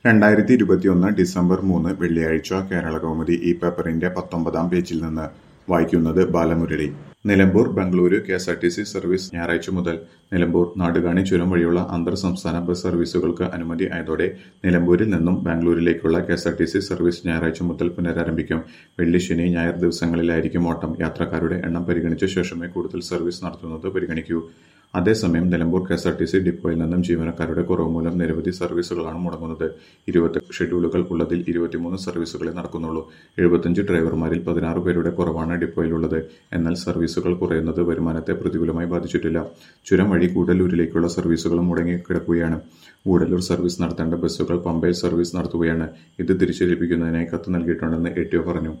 രണ്ടായിരത്തി ഇരുപത്തിയൊന്ന് ഡിസംബർ മൂന്ന് വെള്ളിയാഴ്ച കേരളകൗമുദി ഈ പേപ്പറിന്റെ പത്തൊമ്പതാം പേജിൽ നിന്ന് വായിക്കുന്നത് Balamurali Nilambur Bengaluru K S R T C service ഞായറാഴ്ച മുതൽ നിലമ്പൂർ നാടുകാണി ചുരം വഴിയുള്ള അന്തർ സംസ്ഥാന ബസ് സർവീസുകൾക്ക് അനുമതി ആയതോടെ നിലമ്പൂരിൽ നിന്നും ബാംഗ്ലൂരിലേക്കുള്ള K S R T C service ഞായറാഴ്ച മുതൽ പുനരാരംഭിക്കും വെള്ളി ശനി ഞായർ ദിവസങ്ങളിലായിരിക്കും ഓട്ടം യാത്രക്കാരുടെ എണ്ണം പരിഗണിച്ച ശേഷമേ കൂടുതൽ സർവീസ് നടത്തുന്നത് പരിഗണിക്കൂ അതേസമയം Nilambur K S R T C ഡിപ്പോയിൽ നിന്നും ജീവനക്കാരുടെ കുറവ് മൂലം നിരവധി സർവീസുകളാണ് മുടങ്ങുന്നത് ഇരുപത്തെട്ട് ഷെഡ്യൂളുകൾ ഉള്ളതിൽ ഇരുപത്തിമൂന്ന് സർവീസുകളെ നടക്കുന്നുള്ളൂ എഴുപത്തിയഞ്ച് ഡ്രൈവർമാരിൽ പതിനാറ് പേരുടെ കുറവാണ് ഡിപ്പോയിലുള്ളത് എന്നാൽ സർവീസുകൾ കുറയുന്നത് വരുമാനത്തെ പ്രതികൂലമായി ബാധിച്ചിട്ടില്ല ചുരം വഴി കൂടല്ലൂരിലേക്കുള്ള സർവീസുകളും മുടങ്ങിക്കിടക്കുകയാണ് ഗൂഡല്ലൂർ സർവീസ് നടത്തേണ്ട ബസ്സുകൾ പമ്പയിൽ സർവീസ് നടത്തുകയാണ് ഇത് തിരിച്ചു ലഭിക്കുന്നതിനായി കത്ത് നൽകിയിട്ടുണ്ടെന്ന് എ ടി ഒ പറഞ്ഞു